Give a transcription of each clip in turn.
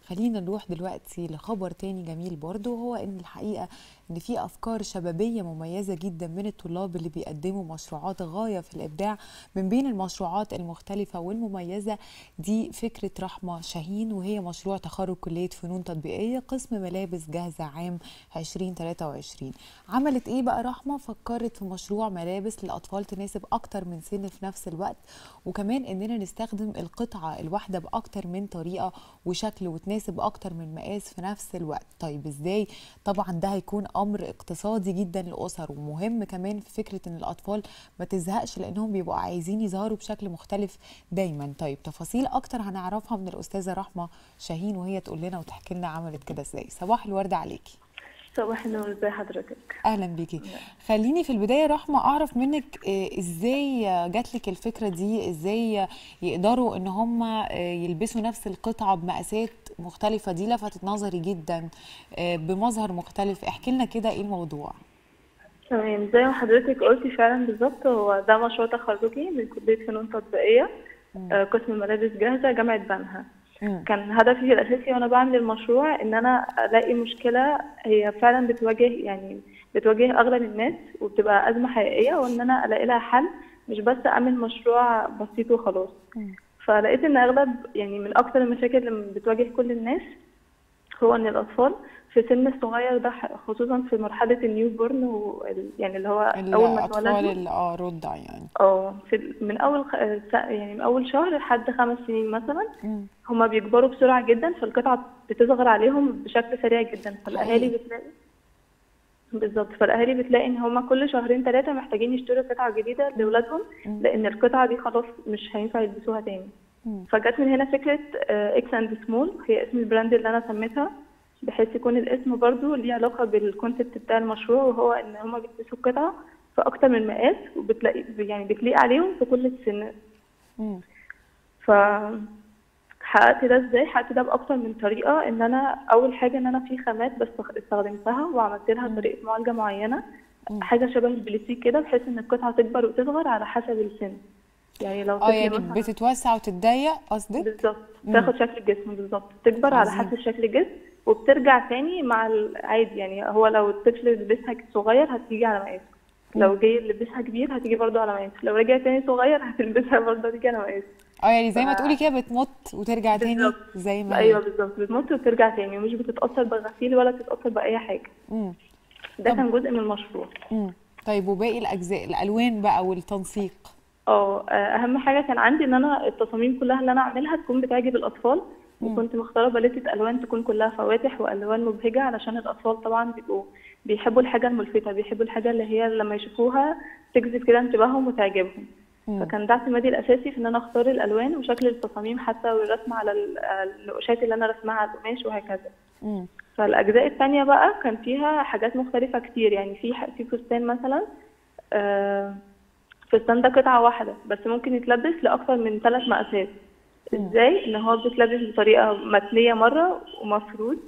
خلينا نروح دلوقتي لخبر تاني جميل برضو هو ان الحقيقه ان في افكار شبابيه مميزه جدا من الطلاب اللي بيقدموا مشروعات غايه في الابداع من بين المشروعات المختلفه والمميزه دي فكره رحمه شاهين وهي مشروع تخرج كليه فنون تطبيقيه قسم ملابس جاهزه عام 2023 عملت ايه بقى رحمه فكرت في مشروع ملابس للاطفال تناسب اكتر من سن في نفس الوقت وكمان اننا نستخدم القطعه الواحده باكتر من طريقه وشكل وتناسب اكتر من مقاس في نفس الوقت طيب ازاي طبعا ده هيكون امر اقتصادي جدا للاسر ومهم كمان في فكره ان الاطفال ما تزهقش لانهم بيبقوا عايزين يظهروا بشكل مختلف دايما طيب تفاصيل اكتر هنعرفها من الاستاذه رحمه شاهين وهي تقول لنا وتحكي لنا عملت كده ازاي صباح الورد عليكي صباح النور ازي حضرتك اهلا بيكي خليني في البدايه رحمه اعرف منك ازاي جات لك الفكره دي ازاي يقدروا ان هم يلبسوا نفس القطعه بمقاسات مختلفه دي لفتت نظري جدا بمظهر مختلف احكي لنا كده ايه الموضوع تمام زي ما حضرتك قلتي فعلا بالظبط هو ده مشروع تخرجي من كليه فنون تطبيقيه قسم ملابس جاهزه جامعه بنها كان هدفي الاساسي وانا بعمل المشروع ان انا الاقي مشكله هي فعلا بتواجه يعني بتواجه اغلب الناس وبتبقى ازمه حقيقيه وان انا الاقي لها حل مش بس اعمل مشروع بسيط وخلاص فلقيت ان اغلب يعني من اكتر المشاكل اللي بتواجه كل الناس هو ان الاطفال في سن الصغير ده خصوصا في مرحله النيو بورن يعني اللي هو اول ما اتولدوا اه رضع يعني اه من اول يعني من اول شهر لحد خمس سنين مثلا هما بيكبروا بسرعه جدا فالقطعه بتصغر عليهم بشكل سريع جدا فالاهالي بتلاقي بالظبط فالاهالي بتلاقي ان هما كل شهرين ثلاثه محتاجين يشتروا قطعه جديده لاولادهم لان القطعه دي خلاص مش هينفع يلبسوها تاني فجت من هنا فكره اكس اند سمول هي اسم البراند اللي انا سميتها بحيث يكون الاسم برضو ليه علاقه بالكونسيبت بتاع المشروع وهو ان هما بيلبسوا القطعه في اكتر من مقاس وبتلاقي يعني بتليق عليهم في كل السن ف حققت ده ازاي حققت ده باكتر من طريقه ان انا اول حاجه ان انا في خامات بس استخدمتها وعملت لها طريقه معالجه معينه حاجه شبه البليسيك كده بحيث ان القطعه تكبر وتصغر على حسب السن يعني لو اه يعني بتتوسع وتتضيق قصدك بالظبط تاخد شكل الجسم بالظبط تكبر على حسب شكل الجسم وبترجع تاني مع العادي يعني هو لو الطفل لبسها صغير هتيجي على مقاسه لو جاي لبسها كبير هتيجي برضه على مقاسه لو رجع تاني صغير هتلبسها برضه هتيجي على مقاسه اه يعني زي ما تقولي كده بتمط وترجع تاني بالزبط. زي ما ايوه بالظبط بتمط وترجع تاني ومش بتتاثر بغسيل ولا بتتاثر باي حاجه مم. ده كان جزء من المشروع مم. طيب وباقي الاجزاء الالوان بقى والتنسيق اه اهم حاجه كان عندي ان انا التصاميم كلها اللي انا اعملها تكون بتعجب الاطفال وكنت مختاره باليتة الوان تكون كلها فواتح والوان مبهجه علشان الاطفال طبعا بيبقوا بيحبوا الحاجه الملفته بيحبوا الحاجه اللي هي لما يشوفوها تجذب كده انتباههم وتعجبهم مم. فكان ده اعتمادي الاساسي في ان انا اختار الالوان وشكل التصاميم حتى والرسم على النقوشات اللي انا رسمها على القماش وهكذا مم. فالاجزاء الثانيه بقى كان فيها حاجات مختلفه كتير يعني في في فستان مثلا آه فستان ده قطعه واحده بس ممكن يتلبس لاكثر من ثلاث مقاسات ازاي ان هو بيتلبس بطريقه متنيه مره ومفرود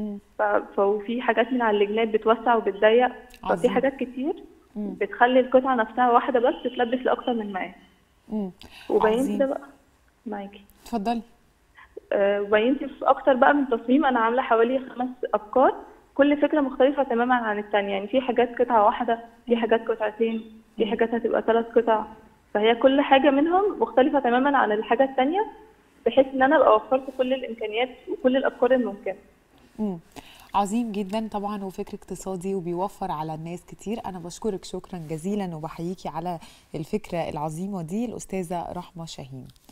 ففي حاجات من على الجناب بتوسع وبتضيق ففي حاجات كتير مم. بتخلي القطعه نفسها واحده بس تتلبس لاكثر من مقاس وبينت بقى معاكي اتفضلي آه وبينت في اكتر بقى من تصميم انا عامله حوالي خمس افكار كل فكره مختلفه تماما عن الثانيه يعني في حاجات قطعه واحده في حاجات قطعتين في حاجات هتبقى ثلاث قطع فهي كل حاجه منهم مختلفه تماما عن الحاجه الثانيه بحيث ان انا ابقى وفرت كل الامكانيات وكل الافكار الممكنه امم عظيم جدا طبعا وفكر اقتصادي وبيوفر على الناس كتير انا بشكرك شكرا جزيلا وبحييكي على الفكره العظيمه دي الاستاذه رحمه شاهين